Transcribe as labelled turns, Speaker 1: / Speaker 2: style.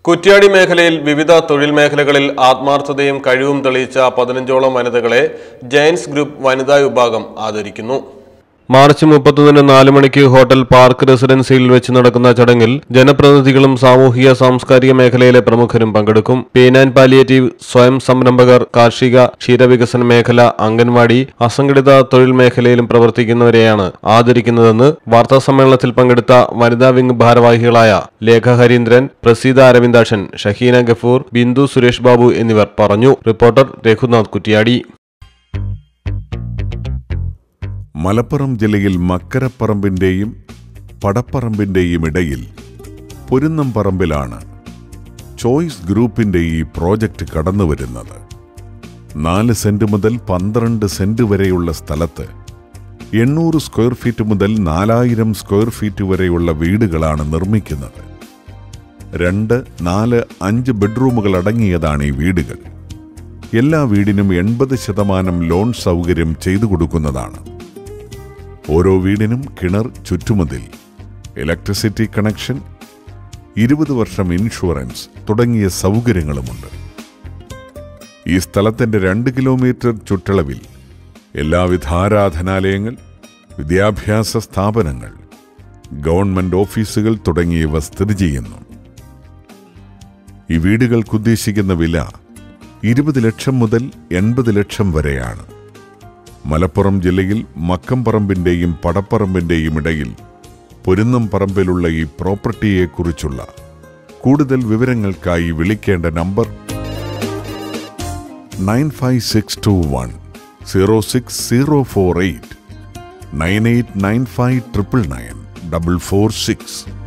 Speaker 1: കുറ്റ്യാടി മേഖലയിൽ വിവിധ തൊഴിൽ മേഖലകളിൽ ആത്മാർത്ഥതയും കഴിവും തെളിയിച്ച പതിനഞ്ചോളം വനിതകളെ ജയൻസ് ഗ്രൂപ്പ് വനിതാ വിഭാഗം ആദരിക്കുന്നു മാർച്ച് മുപ്പത്തൊന്നിന് നാല് മണിക്ക് ഹോട്ടൽ പാർക്ക് റെസിഡൻസിയിൽ വെച്ച് നടക്കുന്ന ചടങ്ങിൽ ജനപ്രതിനിധികളും സാമൂഹിക സാംസ്കാരിക മേഖലയിലെ പ്രമുഖരും പങ്കെടുക്കും പെയിൻ ആൻഡ് പാലിയേറ്റീവ് സ്വയം സംരംഭകർ കാർഷിക ക്ഷീരവികസന മേഖല അംഗൻവാടി അസംഘടിത തൊഴിൽ മേഖലയിലും പ്രവർത്തിക്കുന്നവരെയാണ് ആദരിക്കുന്നതെന്ന് വാർത്താ സമ്മേളനത്തിൽ പങ്കെടുത്ത വനിതാ വിംഗ് ഭാരവാഹികളായ ലേഖ ഹരീന്ദ്രൻ പ്രസീത അരവിന്ദാക്ഷൻ ഷഹീന ഗഫൂർ ബിന്ദു സുരേഷ് ബാബു എന്നിവർ പറഞ്ഞു റിപ്പോർട്ടർ രഘുനാഥ് കുറ്റിയാടി
Speaker 2: മലപ്പുറം ജില്ലയിൽ മക്കരപ്പറമ്പിന്റെയും പടപ്പറമ്പിന്റെയും ഇടയിൽ പൊരുന്നം പറമ്പിലാണ് ചോയ്സ് ഗ്രൂപ്പിന്റെ ഈ പ്രോജക്റ്റ് കടന്നുവരുന്നത് നാല് സെന്റ് മുതൽ പന്ത്രണ്ട് സെന്റ് വരെയുള്ള സ്ഥലത്ത് എണ്ണൂറ് സ്ക്വയർ ഫീറ്റ് മുതൽ നാലായിരം സ്ക്വയർ ഫീറ്റ് വരെയുള്ള വീടുകളാണ് നിർമ്മിക്കുന്നത് രണ്ട് നാല് അഞ്ച് ബെഡ്റൂമുകൾ അടങ്ങിയതാണ് ഈ വീടുകൾ എല്ലാ വീടിനും എൺപത് ശതമാനം ലോൺ സൗകര്യം ചെയ്തു കൊടുക്കുന്നതാണ് ഓരോ വീടിനും കിണർ ചുറ്റുമതിൽ ഇലക്ട്രിസിറ്റി കണക്ഷൻ ഇരുപത് വർഷം ഇൻഷുറൻസ് തുടങ്ങിയ സൗകര്യങ്ങളുമുണ്ട് ഈ സ്ഥലത്തിന്റെ രണ്ട് കിലോമീറ്റർ ചുറ്റളവിൽ എല്ലാവിധ ആരാധനാലയങ്ങൾ വിദ്യാഭ്യാസ സ്ഥാപനങ്ങൾ ഗവൺമെന്റ് ഓഫീസുകൾ തുടങ്ങിയവ സ്ഥിതി ചെയ്യുന്നു ഈ വീടുകൾക്ക് ഉദ്ദേശിക്കുന്ന വില ഇരുപത് ലക്ഷം മുതൽ എൺപത് ലക്ഷം വരെയാണ് മലപ്പുറം ജില്ലയിൽ മക്കംപറമ്പിന്റെയും പടപ്പറമ്പിന്റെയും ഇടയിൽ പൊരുന്നം പറമ്പിലുള്ള ഈ പ്രോപ്പർട്ടിയെക്കുറിച്ചുള്ള കൂടുതൽ വിവരങ്ങൾക്കായി വിളിക്കേണ്ട number nine five six two one zero six zero four eight nine eight nine five triple nine double four six